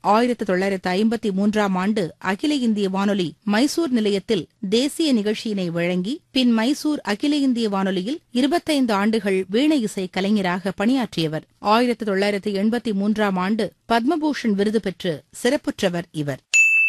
ஆயிரத்து தொள்ளாயிரத்து ஐம்பத்தி மூன்றாம் ஆண்டு அகில இந்திய வானொலி மைசூர் நிலையத்தில் தேசிய நிகழ்ச்சியினை வழங்கி பின் மைசூர் அகில இந்திய வானொலியில் இருபத்தைந்து ஆண்டுகள் வீணை இசை கலைஞராக பணியாற்றியவர் ஆயிரத்து தொள்ளாயிரத்து எண்பத்தி மூன்றாம் ஆண்டு பத்மபூஷன் விருது பெற்று சிறப்புற்றவர் இவர்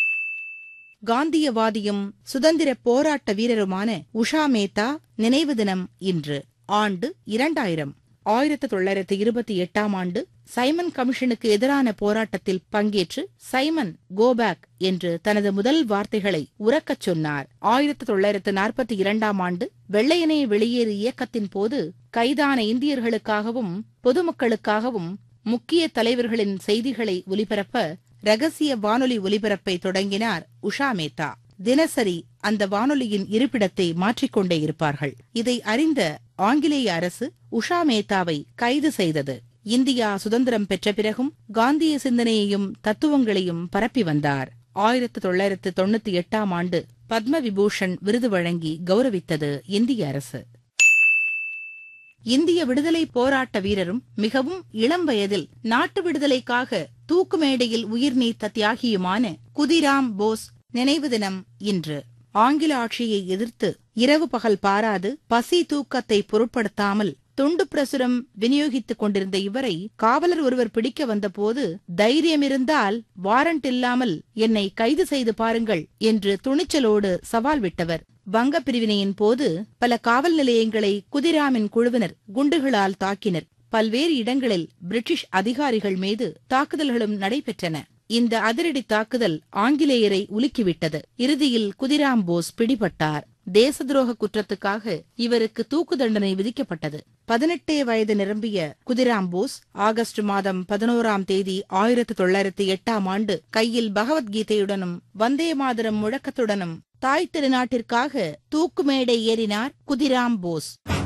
காந்தியவாதியும் சுதந்திர போராட்ட வீரருமான உஷா மேத்தா நினைவு தினம் இன்று ஆண்டு இரண்டாயிரம் ஆயிரத்து தொள்ளாயிரத்து இருபத்தி எட்டாம் ஆண்டு சைமன் கமிஷனுக்கு எதிரான போராட்டத்தில் பங்கேற்று சைமன் கோபேக் என்று தனது முதல் வார்த்தைகளை உறக்கச் சொன்னார் ஆயிரத்து தொள்ளாயிரத்து நாற்பத்தி இரண்டாம் ஆண்டு வெள்ளையனே வெளியேறு இயக்கத்தின் போது கைதான இந்தியர்களுக்காகவும் பொதுமக்களுக்காகவும் முக்கிய தலைவர்களின் செய்திகளை ஒலிபரப்ப ரகசிய வானொலி ஒலிபரப்பை தொடங்கினார் உஷா மேத்தா தினசரி அந்த வானொலியின் இருப்பிடத்தை மாற்றிக்கொண்டே இருப்பார்கள் இதை அறிந்த ஆங்கிலேய அரசு உஷா மேத்தாவை கைது செய்தது இந்தியா சுதந்திரம் பெற்ற பிறகும் காந்திய சிந்தனையையும் தத்துவங்களையும் பரப்பி வந்தார் ஆயிரத்து தொள்ளாயிரத்து தொண்ணூத்தி எட்டாம் ஆண்டு பத்ம விபூஷன் விருது வழங்கி கௌரவித்தது இந்திய அரசு இந்திய விடுதலை போராட்ட வீரரும் மிகவும் இளம் வயதில் நாட்டு விடுதலைக்காக தூக்கு மேடையில் உயிர் நீத்த தியாகியுமான குதிராம் போஸ் நினைவு தினம் இன்று ஆங்கில ஆட்சியை எதிர்த்து இரவு பகல் பாராது பசி தூக்கத்தை பொருட்படுத்தாமல் துண்டு பிரசுரம் விநியோகித்துக் கொண்டிருந்த இவரை காவலர் ஒருவர் பிடிக்க வந்தபோது தைரியமிருந்தால் வாரண்ட் இல்லாமல் என்னை கைது செய்து பாருங்கள் என்று துணிச்சலோடு சவால் விட்டவர் வங்க பிரிவினையின் போது பல காவல் நிலையங்களை குதிராமின் குழுவினர் குண்டுகளால் தாக்கினர் பல்வேறு இடங்களில் பிரிட்டிஷ் அதிகாரிகள் மீது தாக்குதல்களும் நடைபெற்றன இந்த அதிரடி தாக்குதல் ஆங்கிலேயரை உலுக்கிவிட்டது இறுதியில் குதிராம் போஸ் பிடிபட்டார் தேச துரோக குற்றத்துக்காக இவருக்கு தூக்கு தண்டனை விதிக்கப்பட்டது பதினெட்டே வயது நிரம்பிய குதிராம் போஸ் ஆகஸ்ட் மாதம் பதினோராம் தேதி ஆயிரத்து தொள்ளாயிரத்து எட்டாம் ஆண்டு கையில் பகவத்கீதையுடனும் வந்தே மாதரம் முழக்கத்துடனும் தாய் திருநாட்டிற்காக தூக்கு மேடை ஏறினார் குதிராம் போஸ்